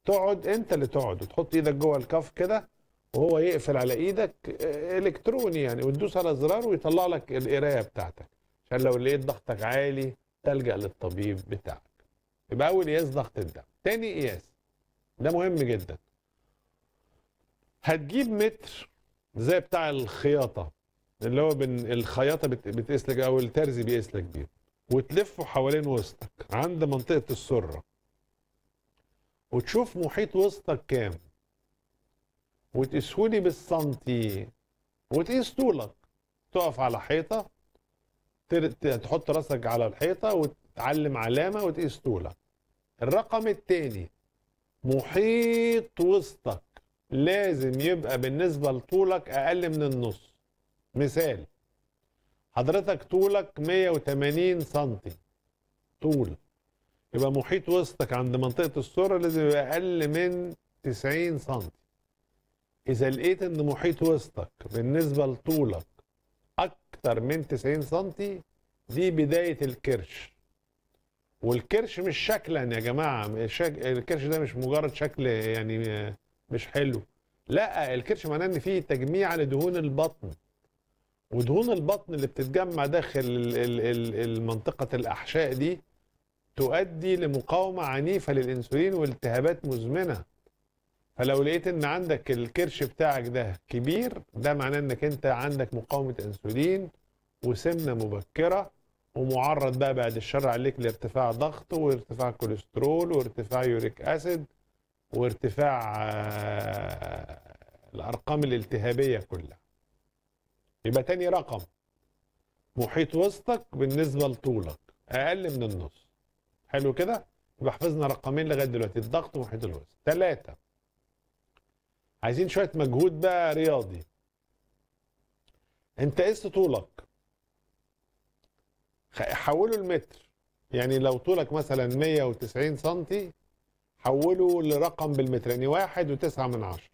تقعد انت اللي تقعد وتحط ايدك جوه الكف كده وهو يقفل على ايدك اه، الكتروني يعني وتدوس على زرار ويطلع لك القرايه بتاعتك عشان لو لقيت ضغطك عالي تلجا للطبيب بتاعك يبقى اول قياس ضغط الدم تاني قياس ده مهم جدا هتجيب متر زي بتاع الخياطه اللي هو بن الخياطه بت- بتقيس لك او الترزي بيقيس لك بيه وتلفه حوالين وسطك عند منطقه السره وتشوف محيط وسطك كام وتقيسهولي بالسنتي وتقيس طولك تقف على حيطه تر- ت- تحط راسك على الحيطه وتعلم علامه وتقيس طولك الرقم التاني محيط وسطك لازم يبقى بالنسبه لطولك اقل من النص مثال حضرتك طولك 180 سنتي طول يبقى محيط وسطك عند منطقة السرة لازم يبقى أقل من 90 سنتي إذا لقيت إن محيط وسطك بالنسبة لطولك أكتر من 90 سنتي دي بداية الكرش والكرش مش شكلا يا جماعة مش شك... الكرش ده مش مجرد شكل يعني آه، مش حلو لا الكرش معناه إن فيه تجميع لدهون البطن ودهون البطن اللي بتتجمع داخل ال- ال- ال- المنطقة الأحشاء دي تؤدي لمقاومة عنيفة للأنسولين والتهابات مزمنة فلو لقيت ان عندك الكرش بتاعك ده كبير ده معناه انك انت عندك مقاومة انسولين وسمنة مبكرة ومعرض بقى بعد الشر عليك لارتفاع ضغط وارتفاع كوليسترول وارتفاع يوريك اسيد وارتفاع آه، الارقام الالتهابية كلها يبقى تاني رقم محيط وسطك بالنسبة لطولك أقل من النص حلو كده يبقى حفظنا رقمين لغاية دلوقتي الضغط ومحيط الوسط ثلاثة عايزين شوية مجهود بقى رياضي انت قست طولك خ- حوله المتر يعني لو طولك مثلا 190 سنتي حوله لرقم بالمتر يعني واحد وتسعة من عشرة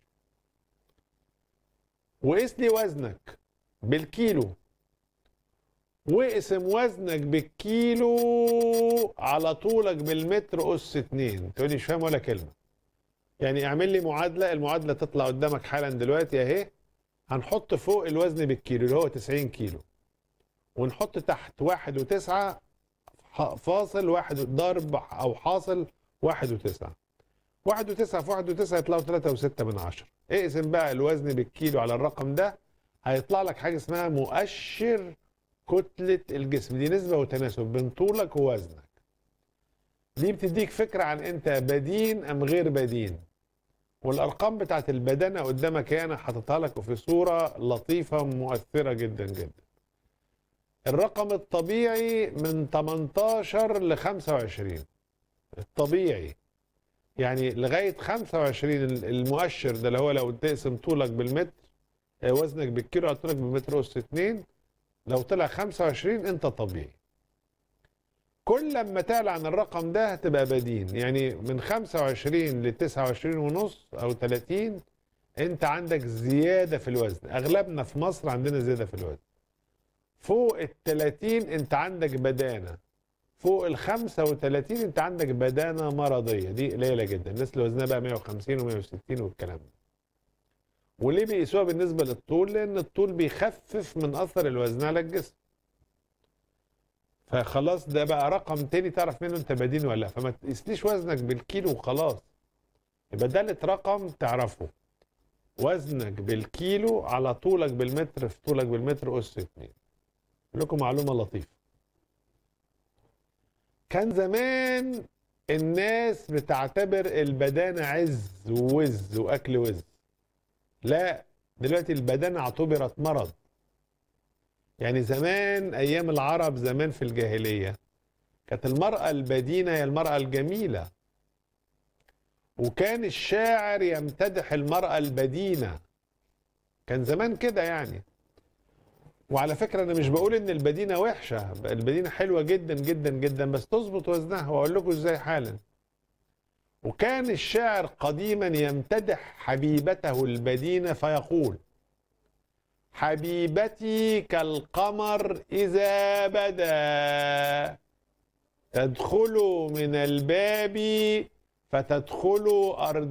وقيس لي وزنك بالكيلو واقسم وزنك بالكيلو على طولك بالمتر اس اتنين تقولي مش فاهم ولا كلمه يعني اعمل لي معادله المعادله تطلع قدامك حالا دلوقتي اهي هنحط فوق الوزن بالكيلو اللي هو 90 كيلو ونحط تحت واحد وتسعة ح- فاصل واحد ضرب او حاصل واحد وتسعة واحد وتسعة في واحد وتسعة يطلعوا تلاتة وستة من عشرة اقسم بقى الوزن بالكيلو على الرقم ده هيطلع لك حاجة اسمها مؤشر كتلة الجسم دي نسبة وتناسب بين طولك ووزنك دي بتديك فكرة عن انت بدين ام غير بدين والارقام بتاعت البدانة قدامك هنا حاططها لك في صورة لطيفة مؤثرة جدا جدا الرقم الطبيعي من 18 ل 25 الطبيعي يعني لغاية 25 المؤشر ده اللي هو لو تقسم طولك بالمتر آه، وزنك بالكيلو على طولك بالمتر أس 2 لو طلع 25 انت طبيعي كل لما تعلى عن الرقم ده هتبقى بدين يعني من 25 ل 29 ونص او 30 انت عندك زياده في الوزن اغلبنا في مصر عندنا زياده في الوزن فوق ال 30 انت عندك بدانه فوق ال 35 انت عندك بدانه مرضيه دي قليله جدا الناس اللي وزنها بقى 150 و160 والكلام ده وليه بيقيسوها بالنسبه للطول لان الطول بيخفف من اثر الوزن على الجسم فخلاص ده بقى رقم تاني تعرف منه انت بدين ولا لا فما تقيسليش وزنك بالكيلو وخلاص يبقى ده رقم تعرفه وزنك بالكيلو على طولك بالمتر في طولك بالمتر اس 2 أقول لكم معلومه لطيفه كان زمان الناس بتعتبر البدانه عز ووز واكل وز لا دلوقتي البدانه اعتبرت مرض يعني زمان ايام العرب زمان في الجاهليه كانت المراه البدينه هي المراه الجميله وكان الشاعر يمتدح المراه البدينه كان زمان كده يعني وعلى فكره انا مش بقول ان البدينه وحشه البدينه حلوه جدا جدا جدا بس تظبط وزنها واقول لكم ازاي حالا وكان الشاعر قديما يمتدح حبيبته البدينه فيقول حبيبتي كالقمر إذا بدا تدخل من الباب فتدخلوا أرض